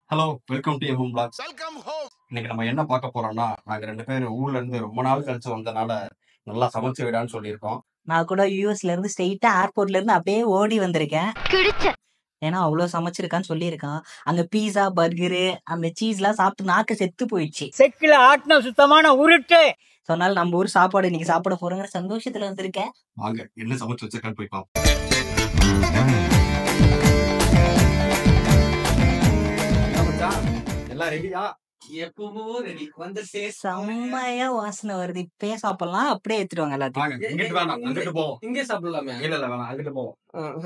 Hello welcome to MM blogs இன்னைக்கு நம்ம என்ன பார்க்க போறோம்னா நாங்க ரெண்டு பேரும் ஊர்ல இருந்து ரொம்ப நாள் கழிச்சு வந்தனால நல்லா சமைச்சு விடான்னு சொல்லியிருக்கோம் நான் கூட யூஎஸ்ல இருந்து ஸ்ட்ரெயிட்டா ஏர்போர்ட்ல இருந்து அப்படியே ஓடி வந்திருக்கேன் ஏன்னா அவ்வளவு சமைச்சிருக்கான்னு சொல்லியிருக்கான் அங்க பீஸா பர்கரு அந்த சீஸ்லாம் சாப்பிட்டு நாக்கு செத்து போயிடுச்சு செக்கில ஆட்டின சுத்தமான உருட்டு So, அதனால நம்ம ஊர் சாப்பாடு இன்னைக்கு சாப்பிட போறோங்கிற சந்தோஷத்துல வந்திருக்கேன் வாங்க என்ன சமைச்சு வச்சிருக்கான்னு போய் பார்ப்போம் எல்லாம் ரெடியா எப்பவும் ரெடி வந்து செம்மையா வாசனை வருது இப்பயே சாப்பிடலாம் அப்படியே எடுத்துருவாங்க எல்லாத்தையும் வாங்க இங்கிட்டு வேணாம் அங்கிட்டு போவோம் இங்கே சாப்பிடலாமே இல்ல இல்ல வேணாம் அங்கிட்டு போவோம்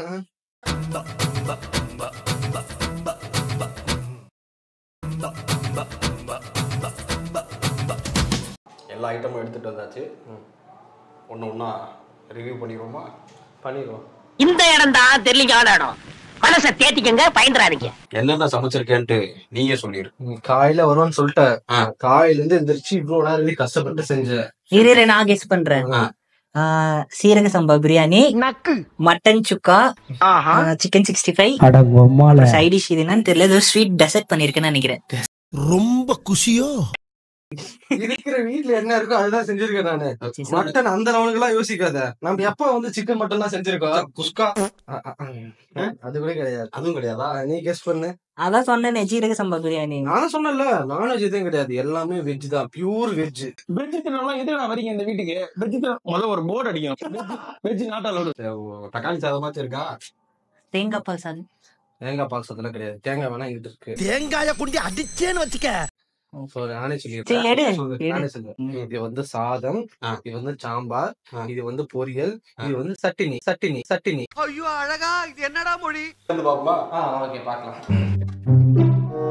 எல்லா ஐட்டமும் எடுத்துட்டு வந்தாச்சு ஒன்று ஒன்றா ரிவ்யூ பண்ணிடுவோமா பண்ணிடுவோம் இந்த இடம் தான் தெரியலிங்கான இடம் மனசை தேத்திக்கங்க பயந்துறாதீங்க என்னென்ன சமைச்சிருக்கேன்ட்டு நீயே சொல்லிடு காலையில வருவான்னு சொல்லிட்டேன் ஆ. காலையில இருந்து எந்திரிச்சு இவ்வளவு நேரம் really கஷ்டப்பட்டு செஞ்சேன் இரு இரு, நான் கெஸ் பண்றேன் ஆ. ஆ, சீரக சம்பா பிரியாணி நக்கு மட்டன் சுக்கா ஆஹா சிக்கன் சிக்ஸ்டி ஃபைவ் சைடிஷ் இது என்னன்னு தெரியல ஏதோ ஸ்வீட் டெசர்ட் பண்ணிருக்கேன்னு நினைக்கிறேன் ரொம்ப குஷியோ இருக்கிற வீட்ல என்ன இருக்கோ அதுதான் செஞ்சிருக்கேன் நானு மட்டன் அந்த லெவலுக்கு எல்லாம் யோசிக்காத நம்ம எப்ப வந்து சிக்கன் மட்டன் தான் செஞ்சிருக்கோம் குஸ்கா ஆ, ஆ, ஆ. அது கூட கிடையாது அதுவும் கிடையாதா ஆ, நீ கெஸ் பண்ணு அதான் சொன்னேனே சீரக சம்பா பிரியாணி நானும் சொன்னேன்ல நான்வெஜ் எதுவும் கிடையாது எல்லாமே வெஜ் தான் பியூர் வெஜ் வெஜிடபிள்லாம் எதுக்கு வரீங்க இந்த வீட்டுக்கு வெஜிடபிள் முதல்ல ஒரு போர்டு அடிக்கும் வெஜ் நாட் அலோடு தக்காளி சாதமாச்சும் இருக்கா தேங்காய் பால் சாதம் தேங்காய் பால் சத்தெல்லாம் கிடையாது தேங்காய் வேணா இங்கிட்டு இருக்கு தேங்காய குண்டி அடிச்சேன்னு வச்சுக்க So, நானே சரி சொல்லிடுறேன் எடு சொல்லு. எடு. நானே சொல்றேன் இது வந்து சாதம் ஆ. இது வந்து சாம்பார் ஆ. இது வந்து பொரியல் ஆ. இது வந்து சட்டினி சட்டினி சட்டினி ஐயோ அழகா இது என்னடா மொழி வந்து பாப்போமா ஆ ஓகே பார்க்கலாம்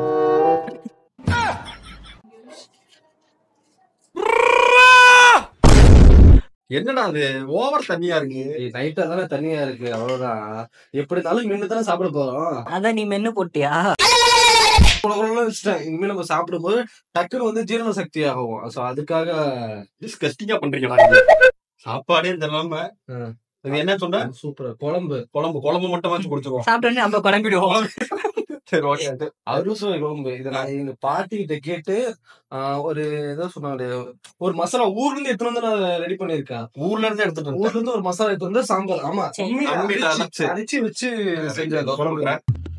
என்னடா அது ஓவர் தண்ணியா இருக்கு நைட்டா தானே தண்ணியா இருக்கு அவ்வளவுதான் எப்படி இருந்தாலும் மீன் தானே சாப்பிட போறோம் அதான் நீ மென்னு போட்டியா குளகுளன்னு வச்சுட்டேன் இனிமே நம்ம சாப்பிடும்போது டக்குன்னு வந்து ஜீரண சக்தி ஆகும் சோ அதுக்காக டிஸ்கஸ்டிங்கா பண்றீங்களா நீங்க? சாப்பாடே இந்த இல்லாம ஆ. இது என்ன சொன்ன சூப்பர் குழம்பு குழம்பு குழம்பு மட்டும் வச்சு குடிச்சிருவோம் சாப்பிட்டோன்னே நம்ம குழம்பிடுவோம் சரி ஓகே அறுசுவை குழம்பு இதை நான் எங்க பாட்டி கிட்ட கேட்டு ஆ, ஒரு ஏதோ சொன்னாங்க ஒரு மசாலா ஊர்ல இருந்து எடுத்துட்டு வந்து நான் ரெடி பண்ணிருக்கேன் ஊர்ல இருந்து எடுத்துட்டு ஊர்ல இருந்து ஒரு மசாலா எடுத்து வந்து சாம்பார் ஆமா சரி. உண்மையில அம்மியில அரைச்சு அரைச்சு. அரைச்சு வச்சு செஞ்ச செஞ்ச குழம்பு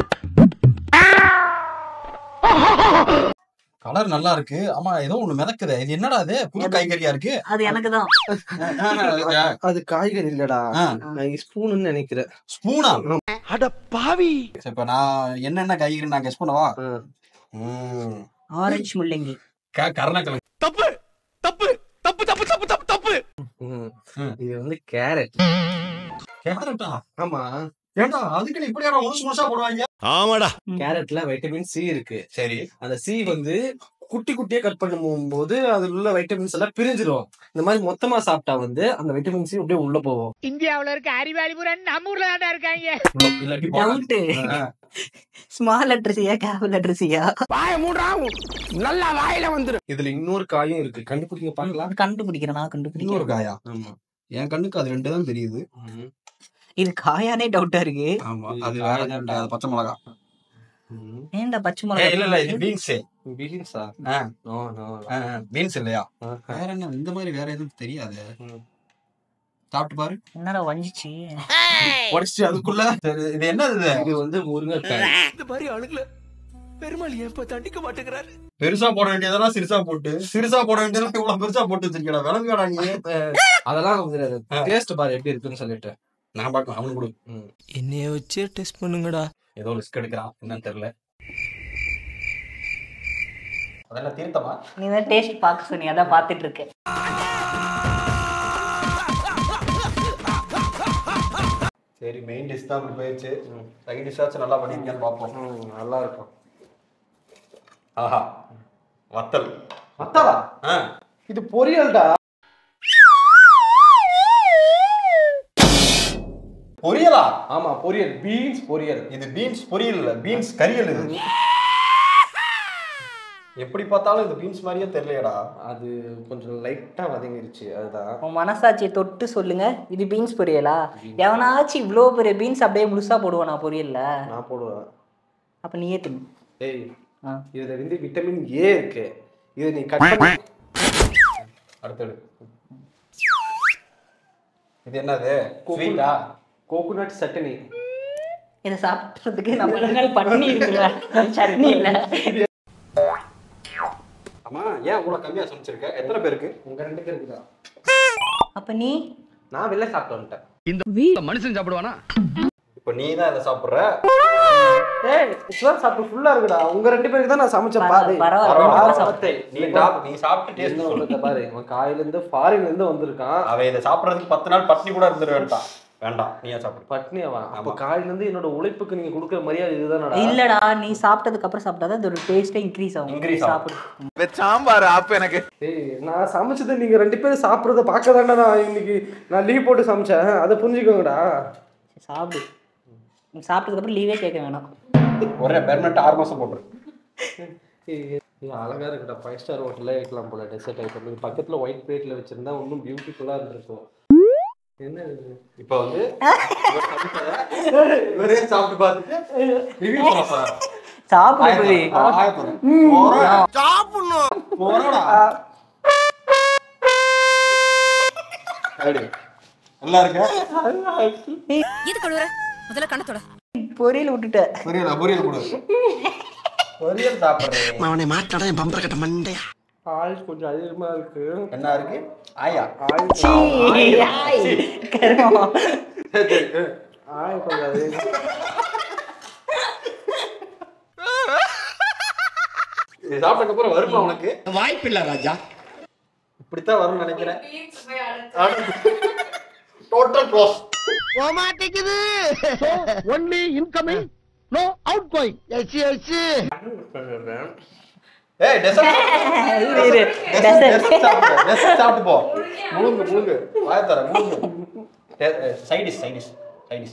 கலர் நல்லா இருக்கு ஆமா ஏதோ ஒண்ணு மிதக்குது இது என்னடா இது புது காய்கறியா இருக்கு அது எனக்கு தான் அது காய்கறி இல்லடா ஆ. நான் ஸ்பூன்னு நினைக்கிறேன் ஸ்பூனா அட பாவி சரி, இப்ப நான் என்னென்ன காய்கறி நான் கெஸ் பண்ணவா ஆ. ம். ஆரஞ்சு முள்ளங்கி க- கருணக்கிழங்கு தப்பு தப்பு தப்பு தப்பு தப்பு தப்பு தப்பு ம். ம். இது வந்து கேரட் கேரட்டா ஆமா ஏண்டா அதுக்கு இப்படியா முழுசு முழுசா போடுவாங்க ஆமாடா கேரட்ல வைட்டமின் சி இருக்கு சரி அந்த சி வந்து குட்டி குட்டியா கட் பண்ணும் போது அதுல உள்ள வைட்டமின்ஸ் எல்லாம் பிரிஞ்சிடும் இந்த மாதிரி மொத்தமா சாப்பிட்டா வந்து அந்த வைட்டமின் சி அப்படியே உள்ள போகும் இந்தியாவுல இருக்க அறிவாளி பூரா நம்ம ஊர்ல தான் இருக்காங்க இல்லாட்டி டவுட் ஸ்மால் லெட்டர்ஸியா கேபிள் லெட்டர்ஸியா வாய மூடா நல்லா வாயில வந்துரும் இதுல இன்னொரு காயும் இருக்கு கண்டுபிடிங்க பாக்கலாம் கண்டுபிடிக்கிறேன் நான் இன்னொரு கண்டுபிடிக்கிறேன் காயா ஆமா என் கண்ணுக்கு அது ரெண்டு தான் தெரியுது இது காயானே டவுட்டா இருக்கு ஆமா இது அது வேற காய்தான்டா. அது பச்சை மிளகா ஏன்டா பச்சை ஏய், இல்ல இல்ல இது மிளகா பீன்ஸ் பீன்ஸா நோ நோ பீன்ஸ் இல்லையா வேற என்ன இந்த மாதிரி வேற எதுவும் தெரியாது ம். சாப்பிட்டு பாரு என்னடா வஞ்சிச்சு உடச்சு அதுக்குள்ள சரி, இது என்னது இது இது வந்து முருங்கைக்காய் இந்த மாதிரி ஆளுங்கள பெருமாள் எப்ப தண்டிக்க மாட்டேங்கிறாரு பெருசா போட வேண்டியதெல்லாம் சிறுசா போட்டு சிறுசா போட வேண்டியதெல்லாம் இவ்வளவு பெருசா போட்டு வச்சிருக்கா விளங்குடா நீ அதெல்லாம் வந்து டேஸ்ட் பாரு எப்படி இருக்குன்னு சொல்லிட்டு நான் பார்க்கலாம் அவனு கொடு என்னைய வச்சே டெஸ்ட் பண்ணுங்கடா ஏதோ ரிஸ்க் எடுக்கிறான் என்னன்னு தெரியல அதெல்லாம் தீர்த்தமா நீ தான் டேஸ்ட் பார்க்க சொன்னி அதான் பார்த்துட்டு இருக்கேன் சரி மெயின் டிஷ் தான் அப்படி போயிடுச்சு சைட் டிஷ்ஷாச்சும் நல்லா பண்ணிருக்கேன்னு பார்ப்போம் ம், நல்லா இருக்கும் ஆஹா வத்தல் மத்தாலா ஆ இது பொரியல்டா பொரியலா ஆமா பொரியல் பீன்ஸ் பொரியல் இது பீன்ஸ் பொரியல் இல்ல பீன்ஸ் கரியல் இது எப்படி பார்த்தாலும் இது பீன்ஸ் மாதிரியே தெரியலையடா அது கொஞ்சம் லைட்டா வதங்கிருச்சு அதுதான் உன் மனசாட்சியை தொட்டு சொல்லுங்க இது பீன்ஸ் பொரியலா எவனாச்சும் இவ்வளோ பெரிய பீன்ஸ் அப்படியே முழுசா போடுவானா பொரியல்ல நான் போடுவேன் அப்ப நீயே தின்னு ஏய் ஆ. இதுல வந்து விட்டமின் ஏ இருக்கு இது நீ கட் பண்ணி அடுத்தது இது என்னது ஸ்வீட்டா கோகோனட் சட்னி இதை சாப்பிட்றதுக்கு நம்ம ரெண்டு நாள் பண்ணி இருக்குல்ல சட்னி இல்லை ஆமா ஏன் இவ்வளவு கம்மியா சமைச்சிருக்க எத்தனை பேருக்கு உங்க ரெண்டு பேருக்கு தான் அப்ப நீ நான் வெளில சாப்பிட்டு வந்துட்டேன் மனுஷன் சாப்பிடுவானா இப்போ நீ தான் இதை சாப்பிடுற ஏய் சுவர் சாப்பிட்டு ஃபுல்லா இருக்குடா உங்க ரெண்டு பேருக்கு தான் நான் சமைச்சேன் பாரு பரவாயில்ல, பரவாயில்ல, பரவாயில்ல. சாப்பிட்டேன். நீ சாப்- நீ சாப்பிட்டு டேஸ்ட் என்ன சொல்லு சொல்லுங்க பாரு இவன் காயில இருந்து ஃபாரின்ல இருந்து வந்திருக்கான் அவன் இதை சாப்பிடுறதுக்கு பத்து நாள் பட்னி கூட இருந்துட வேண்டாம் வேண்டாம் நீயே சாப்பிடு பட்னி அவன் அப்ப ஆமா. காயில இருந்து என்னோட உழைப்புக்கு நீங்க கொடுக்குற மரியாதை இதுதானடா இல்லடா நீ சாப்பிட்டதுக்கு அப்புறம் சாப்பிட்டாதான் அதோட டேஸ்டே இன்க்ரீஸ் ஆகும் Increase ஆகும். சாப்பிடு சாம்பார் ஆப்பு எனக்கு ஏய் நான் சமைச்சது நீங்க ரெண்டு பேரும் சாப்பிடுறத பார்க்க தானே நான் இன்னைக்கு நான் லீவ் போட்டு சமைச்சேன் அதை புரிஞ்சுக்கோங்கடா சாப்பிடு நீ சாப்பிட்டதுக்கு அப்புறம் லீவே கேட்க வேணாம் ஒரே பெர்மனண்ட் ஆறு மாசம் போட்டுரு ஏய், ஏய், அழகா இருக்குடா ஃபைவ் ஸ்டார் ஹோட்டல்ல வைக்கலாம் போல டெசர்ட் ஐட்டம் பக்கத்துல ஒயிட் பிளேட்ல வச்சிருந்தா இன்னும் பியூட்டிஃபுல்லா இருந்திருக்கும் என்ன இது? இப்போ வந்து இவர் சமைச்சதை இவரே சாப்பிட்டு பார்த்துட்டு ரிவ்யூ சொல்ல போறாரு சாப்பிடு போய். நல்லா இருக்க எது கழுவுற முதல்ல கண்ணத்தோட பொரியல் விட்டுட்ட பொரியல் பொரியல் கொடு பொரியல் சாப்பிடுறேன் அவனை மாட்டாடா என் பம்பர கட்ட மண்டையா ஆயில் கொஞ்சம் அதிகமா இருக்கு என்ன இருக்கு ஆயா ஆயில் சீ, ஆய், கருமம். ஆயில் கொஞ்சம் அதிகம் இது சாப்பிட்டதுக்கு அப்புறம் வருமா உனக்கு வாய்ப்பில்லை ராஜா இப்படித்தான் வரும்னு நினைக்கிறேன் டோட்டல் க்ளோஸ் போமாட்டேங்குது only incoming no outgoing yes yes ஏய் டெசர்ட் இரு, இரு. Dessert. டெசர்ட் சாப்பிடு டெசர்ட் சாப்பிட்டு போ முழுங்கு முழுங்கு வாய தர முழுங்கு சைடிஷ் சைடிஷ் சைடிஷ்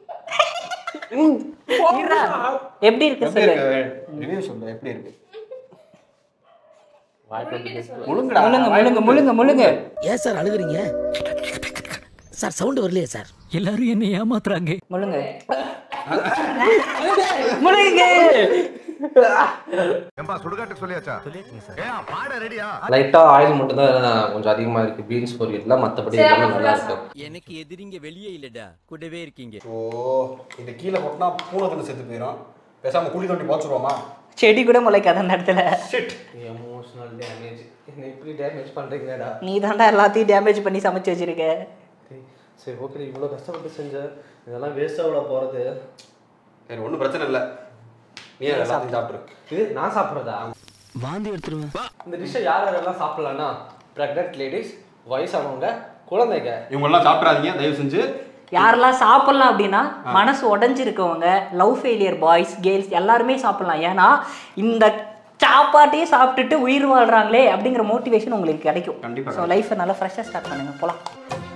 இருடா. எப்படி இருக்கு எப்படி சொல்லு இருக்கு ரிவ்யூ சொல்லு எப்படி இருக்கு முழுங்குடா முழுங்க முழுங்க முழுங்க முழுங்க ஏன் சார் அழுகுறீங்க சார் சவுண்ட் வரலையே சார் எல்லாரும் என்ன ஏமாத்துறாங்க முழுங்க முழுங்க லைட்டா ஆயில் மட்டும் தான் கொஞ்சம் அதிகமா இருக்கு பீன்ஸ் பொரியல்ல மத்தபடி எல்லாமே நல்லா இருக்கு எனக்கு எதிரிங்க வெளியே இல்லடா கூடவே இருக்கீங்க ஓ இது கீழே போட்டா பூனை வந்து செத்து போயிடும் பேசாம குழி தோண்டி போச்சுருவோமா செடி கூட முளைக்காத அந்த இடத்துல எமோஷனல் டேமேஜ் என்ன இப்படி டேமேஜ் பண்றீங்கடா நீ தாண்டா எல்லாத்தையும் டேமேஜ் பண்ணி சமைச்சு வச்சிருக்க டேய், சரி ஓகே இவ்வளோ கஷ்டப்பட்டு செஞ்ச இதெல்லாம் வேஸ்ட்டாக விட போகிறது சரி ஒன்றும் பிரச்சனை இல்லை நீ எல்லாத்தையும் சாப்பிட்ரு இது நான் சாப்பிட்றதா வாந்தி எடுத்துருவேன் இந்த டிஷ்ஷை யார் யாரெல்லாம் சாப்பிட்லான்னா ப்ரெக்னென்ட் லேடிஸ் வயசானவங்க குழந்தைங்க இவங்கெல்லாம் சாப்பிட்றாதீங்க தயவு செஞ்சு யாரெல்லாம் சாப்பிடலாம் அப்படின்னா மனசு உடஞ்சிருக்கவங்க லவ் ஃபெயிலியர் பாய்ஸ் கேர்ள்ஸ் எல்லாருமே சாப்பிடலாம் ஏன்னா இந்த சாப்பாட்டையே சாப்பிட்டுட்டு உயிர் வாழ்றாங்களே அப்படிங்கிற மோட்டிவேஷன் உங்களுக்கு கிடைக்கும் கண்டிப்பா ஸோ லைஃப்பை நல்லா ஃப்ரெஷ்ஷாக ஸ்டார்ட் பண்ணுங்க போலாம்